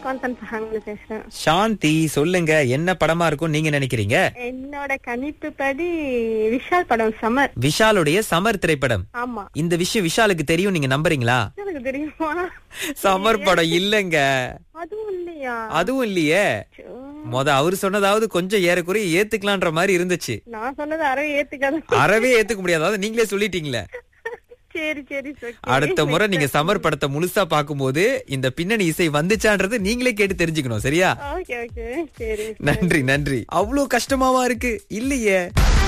கான்சன் பஹாங்னு பேசுறேன் சாந்தி சொல்லுங்க என்ன படமா இருக்கும் நீங்க நினைக்கிறீங்க என்னோட கணிப்பு படி விஷால் படம் சமர் விஷாலுடைய சமர் திரைப்படம் ஆமா இந்த விஷயம் விஷாலுக்கு தெரியும் நீங்க நம்புறீங்களா எனக்கு தெரியுமா சமர் படம் இல்லங்க அதுவும் இல்லையா அதுவும் இல்லையே அச்சோ. மொத அவரு சொன்னதாவது கொஞ்சம் ஏறக்குறைய ஏத்துக்கலான்ற மாதிரி இருந்துச்சு நான் சொன்னது அறவே ஏத்துக்காத அறவே ஏத்துக்க முடியாது அதாவது நீங்களே சொல்லிட்டீங்களே சரி சரி okay. அடுத்த முறை நீங்க சமர் படத்தை முழுசா பாக்கும்போது இந்த பின்னணி இசை வந்துச்சான்றது நீங்களே கேட்டு தெரிஞ்சுக்கணும் சரியா ஓகே ஓகே சரி நன்றி நன்றி அவ்வளவு கஷ்டமாவா இருக்கு இல்லையே